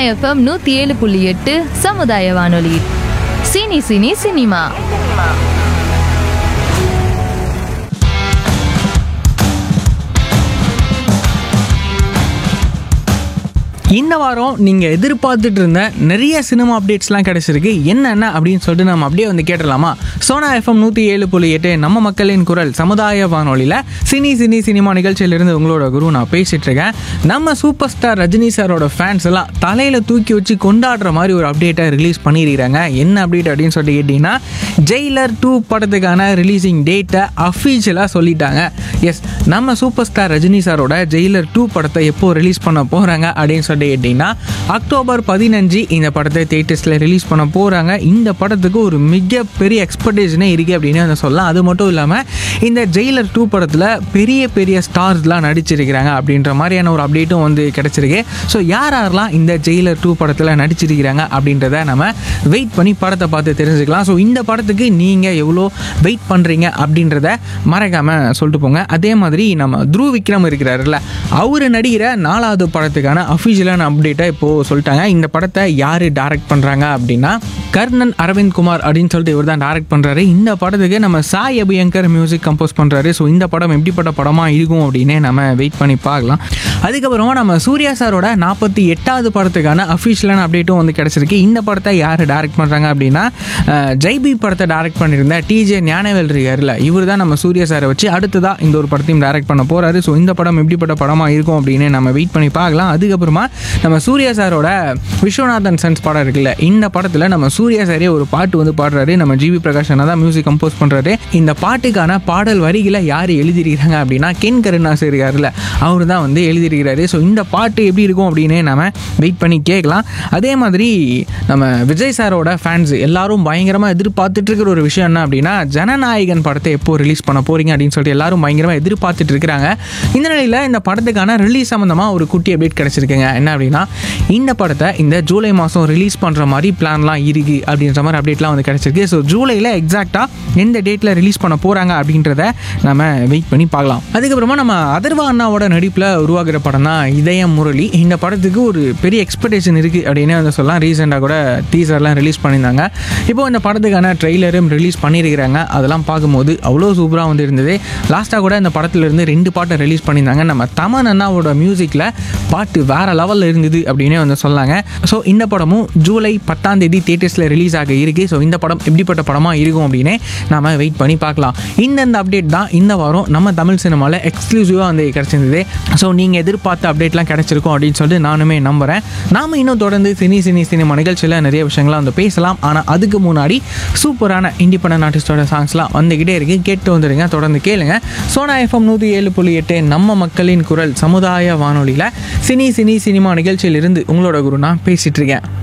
FM நூற்றி ஏழு புள்ளி எட்டு சமுதாய வானொலி சினி சினி சினிமா இந்த வாரம் நீங்கள் எதிர்பார்த்துட்டு இருந்த நிறைய சினிமா அப்டேட்ஸ்லாம் கிடைச்சிருக்கு என்னென்ன அப்படின்னு சொல்லிட்டு நம்ம அப்படியே வந்து கேட்டலாமா சோனா எஃப்எம் நூற்றி ஏழு புள்ளி எட்டு நம்ம மக்களின் குரல் சமுதாய வானொலியில் சினி சினி சினிமா நிகழ்ச்சியிலிருந்து உங்களோட குரு நான் பேசிட்டு இருக்கேன் நம்ம சூப்பர் ஸ்டார் ரஜினி சாரோட ஃபேன்ஸ் எல்லாம் தலையில் தூக்கி வச்சு கொண்டாடுற மாதிரி ஒரு அப்டேட்டை ரிலீஸ் பண்ணியிருக்காங்க என்ன அப்டேட் அப்படின்னு சொல்லிட்டு கேட்டிங்கன்னா ஜெயிலர் டூ படத்துக்கான ரிலீசிங் டேட்டை அஃபீஷியலாக சொல்லிட்டாங்க எஸ் நம்ம சூப்பர் ஸ்டார் ரஜினி சாரோட ஜெயிலர் டூ படத்தை எப்போ ரிலீஸ் பண்ண போகிறாங்க அப்படின்னு சொல்லிட்டு கேட்டிங்கன்னா அக்டோபர் பதினஞ்சு இந்த படத்தை தேட்டர்ஸில் ரிலீஸ் பண்ண போகிறாங்க இந்த படத்துக்கு ஒரு மிகப்பெரிய எக்ஸ்பெக்டேஷனே இருக்குது அப்படின்னு வந்து சொல்லலாம் அது மட்டும் இல்லாமல் இந்த ஜெயிலர் டூ படத்தில் பெரிய பெரிய ஸ்டார்ஸ்லாம் நடிச்சிருக்கிறாங்க அப்படின்ற மாதிரியான ஒரு அப்டேட்டும் வந்து கிடச்சிருக்கு ஸோ யார் யாரெல்லாம் இந்த ஜெயிலர் டூ படத்தில் நடிச்சிருக்கிறாங்க அப்படின்றத நம்ம வெயிட் பண்ணி படத்தை பார்த்து தெரிஞ்சுக்கலாம் ஸோ இந்த படத்துக்கு நீங்கள் எவ்வளோ வெயிட் பண்ணுறீங்க அப்படின்றத மறக்காமல் சொல்லிட்டு போங்க அதே மாதிரி நம்ம த்ரூ விக்ரம் இருக்கிறாருல்ல அவர் நடிகிற நாலாவது படத்துக்கான அஃபிஷியலான அப்டேட்டை இப்போது சொல்லிட்டாங்க இந்த படத்தை யார் டைரக்ட் பண்ணுறாங்க அப்படின்னா கர்ணன் அரவிந்த் குமார் அப்படின்னு சொல்லிட்டு இவர் தான் டைரக்ட் பண்ணுறாரு இந்த படத்துக்கு நம்ம சாய் அபியங்கர் மியூசிக் கம்போஸ் பண்ணுறாரு ஸோ இந்த படம் எப்படிப்பட்ட படமாக இருக்கும் அப்படின்னு நம்ம வெயிட் பண்ணி பார்க்கலாம் அதுக்கப்புறமா நம்ம சூர்யா சாரோட நாற்பத்தி எட்டாவது படத்துக்கான அஃபிஷியலான அப்டேட்டும் வந்து கிடச்சிருக்கு இந்த படத்தை யார் டைரக்ட் பண்ணுறாங்க அப்படின்னா அஹ், ஜெய்பி படத்தை டைரக்ட் பண்ணியிருந்த டிஜே ஞானவேல் இருக்கார்ல இவர் தான் நம்ம சூர்யா சாரை வச்சு அடுத்ததாக இந்த ஒரு படத்தையும் டைரக்ட் பண்ண போகிறாரு ஸோ இந்த படம் எப்படிப்பட்ட படமாக இருக்கும் அப்படின்னு நம்ம வெயிட் பண்ணி பார்க்கலாம் அதுக்கப்புறமா நம்ம சூர்யா சாரோட விஸ்வநாதன் சன்ஸ் படம் இருக்குல்ல இந்த படத்தில் நம்ம சூர்யா சாரே ஒரு பாட்டு வந்து பாடுறாரு நம்ம ஜிவி பிரகாஷ் அண்ணா தான் மியூசிக் கம்போஸ் பண்ணுறாரு இந்த பாட்டுக்கான பாடல் வரிகளை யார் எழுதியிருக்கிறாங்க அப்படின்னா கென் கருணாஸ் இருக்காருல்ல அவர் தான் வந்து எழுதியிருக்கிறாரு ஸோ இந்த பாட்டு எப்படி இருக்கும் அப்படின்னு நம்ம வெயிட் பண்ணி கேட்கலாம் அதே மாதிரி நம்ம விஜய் சாரோட ஃபேன்ஸ் எல்லாரும் பயங்கரமாக எதிர்பார்த்துட்டு இருக்கிற ஒரு விஷயம் என்ன அப்படின்னா ஜனநாயகன் படத்தை எப்போ ரிலீஸ் பண்ண போறீங்க அப்படின்னு சொல்லிட்டு எல்லாரும் பயங்கரமாக எதிர்பார்த்துட்டு இருக்கிறாங்க இந்த நிலையில் இந்த படத்துக்கான ரிலீஸ் சம்மந்தமாக ஒரு குட்டி அப்டேட் கிடச்சிருக்குங்க என்ன அப்படின்னா இந்த படத்தை இந்த ஜூலை மாதம் ரிலீஸ் பண்ணுற மாதிரி பிளான்லாம் இருக்கு அப்படின்ற மாதிரி அப்டேட்லாம் வந்து கிடச்சிருக்கு ஸோ ஜூலையில் எக்ஸாக்டாக எந்த டேட்டில் ரிலீஸ் பண்ண போகிறாங்க அப்படின்றத நம்ம வெயிட் பண்ணி பார்க்கலாம் அதுக்கப்புறமா நம்ம அதர்வா அண்ணாவோட நடிப்பில் உருவாகிற படம் தான் இதயம் முரளி இந்த படத்துக்கு ஒரு பெரிய எக்ஸ்பெக்டேஷன் இருக்குது அப்படின்னு வந்து சொல்லலாம் ரீசெண்டாக கூட டீசர்லாம் ரிலீஸ் பண்ணியிருந்தாங்க இப்போ இந்த படத்துக்கான ட்ரெய்லரும் ரிலீஸ் பண்ணியிருக்கிறாங்க அதெல்லாம் பார்க்கும்போது அவ்வளோ சூப்பராக வந்து இருந்தது லாஸ்ட்டாக கூட இந்த படத்துல இருந்து ரெண்டு பாட்டை ரிலீஸ் பண்ணியிருந்தாங்க நம்ம தமன் அண்ணாவோட மியூசிக்கில் பாட்டு வேற லெவலில் இருந்தது அப்படின்னே வந்து சொன்னாங்க ஸோ இந்த படமும் ஜூலை பத்தாம் தேதி தேட்டர்ஸில் ரிலீஸ் ஆக இருக்குது ஸோ இந்த படம் எப்படிப்பட்ட படமாக இருக்கும் அப்படின்னு நாம வெயிட் பண்ணி பார்க்கலாம் இந்தந்த அப்டேட் தான் இந்த வாரம் நம்ம தமிழ் சினிமாவில் எக்ஸ்க்ளூசிவாக வந்து கிடச்சிருந்தது ஸோ நீங்கள் எதிர்பார்த்த அப்டேட்லாம் கிடச்சிருக்கும் அப்படின்னு சொல்லிட்டு நானுமே நம்புகிறேன் நாம இன்னும் தொடர்ந்து சினி சினி சினிமா நிகழ்ச்சியில் நிறைய விஷயங்கள்லாம் வந்து பேசலாம் ஆனால் அதுக்கு முன்னாடி சூப்பரான இண்டிபெண்டன்ட் ஆர்டிஸ்டோட சாங்ஸ்லாம் வந்துக்கிட்டே இருக்கு கேட்டு வந்துடுங்க தொடர்ந்து கேளுங்க சோனா எஃப்எம் நூற்றி ஏழு புள்ளி எட்டு நம்ம மக்களின் குரல் சமுதாய வானொலியில் சினி சினி சினிமா நிகழ்ச்சியிலிருந்து உங்களோட குரு நான் பேசிட்டு இருக்கேன்